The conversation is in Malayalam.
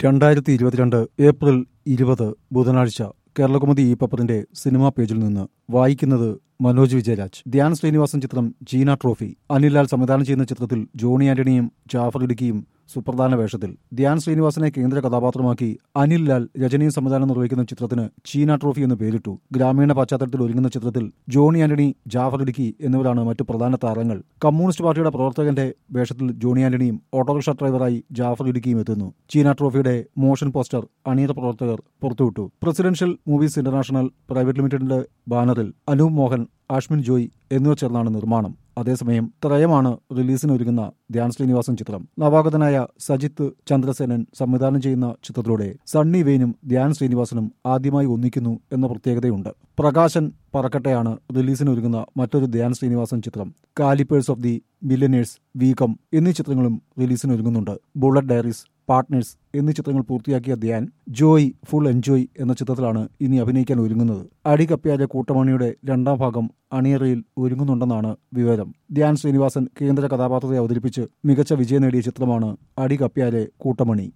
രണ്ടായിരത്തി ഇരുപത്തിരണ്ട് ഏപ്രിൽ ഇരുപത് ബുധനാഴ്ച കേരളകുമുദി ഈ പേപ്പറിന്റെ സിനിമാ പേജിൽ നിന്ന് വായിക്കുന്നത് മനോജ് വിജയരാജ് ധ്യാൻ ശ്രീനിവാസൻ ചിത്രം ജീന ട്രോഫി അനിൽ ലാൽ സംവിധാനം ചെയ്യുന്ന ചിത്രത്തിൽ ജോണി ആന്റണിയും ജാഫർ ഇടുക്കിയും സുപ്രധാന വേഷത്തിൽ ധ്യാൻ ശ്രീനിവാസനെ കേന്ദ്ര കഥാപാത്രമാക്കി അനിൽ ലാൽ രചനയും സംവിധാനം നിർവഹിക്കുന്ന ചിത്രത്തിന് ചീന ട്രോഫി എന്ന് പേരിട്ടു ഗ്രാമീണ പശ്ചാത്തലത്തിൽ ഒരുങ്ങുന്ന ചിത്രത്തിൽ ജോണി ആന്റണി ജാഫർ ഇടുക്കി എന്നിവരാണ് മറ്റു പ്രധാന താരങ്ങൾ കമ്മ്യൂണിസ്റ്റ് പാർട്ടിയുടെ പ്രവർത്തകന്റെ വേഷത്തിൽ ജോണി ആന്റണിയും ഓട്ടോറിക്ഷ ഡ്രൈവറായി ജാഫർ ഇടുക്കിയും എത്തുന്നു ചീന ട്രോഫിയുടെ മോഷൻ പോസ്റ്റർ അണിയറ പ്രവർത്തകർ പുറത്തുവിട്ടു പ്രസിഡൻഷ്യൽ മൂവീസ് ഇന്റർനാഷണൽ പ്രൈവറ്റ് ലിമിറ്റഡിന്റെ ബാനറിൽ അനൂപ് മോഹൻ ആഷ്മിൻ ജോയ് എന്നിവർ ചേർന്നാണ് നിർമ്മാണം അതേസമയം ത്രയമാണ് റിലീസിന് ഒരുങ്ങുന്ന ധ്യാൻ ശ്രീനിവാസൻ ചിത്രം നവാഗതനായ സജിത്ത് ചന്ദ്രസേനൻ സംവിധാനം ചെയ്യുന്ന ചിത്രത്തിലൂടെ സണ്ണി വെയിനും ധ്യാൻ ശ്രീനിവാസനും ആദ്യമായി ഒന്നിക്കുന്നു എന്ന പ്രത്യേകതയുണ്ട് പ്രകാശൻ പറക്കട്ടെയാണ് റിലീസിന് ഒരുങ്ങുന്ന മറ്റൊരു ധ്യാൻ ശ്രീനിവാസൻ ചിത്രം കാലിപ്പേഴ്സ് ഓഫ് ദി മില്ലനേഴ്സ് വീക്കം എന്നീ ചിത്രങ്ങളും റിലീസിന് ഒരുങ്ങുന്നുണ്ട് ബുള്ളറ്റ് ഡയറീസ് പാർട്ട്നേഴ്സ് എന്നീ ചിത്രങ്ങൾ പൂർത്തിയാക്കിയ ധ്യാൻ ജോയ് ഫുൾ എൻജോയ് എന്ന ചിത്രത്തിലാണ് ഇനി അഭിനയിക്കാൻ ഒരുങ്ങുന്നത് അടി കപ്പിയായ കൂട്ടമണിയുടെ രണ്ടാം ഭാഗം അണിയറയിൽ ഒരുങ്ങുന്നുണ്ടെന്നാണ് വിവരം ധ്യാൻ ശ്രീനിവാസൻ കേന്ദ്ര കഥാപാത്രത്തെ അവതരിപ്പിച്ച് മികച്ച വിജയം നേടിയ ചിത്രമാണ് അടി കപ്പിയാലെ കൂട്ടമണി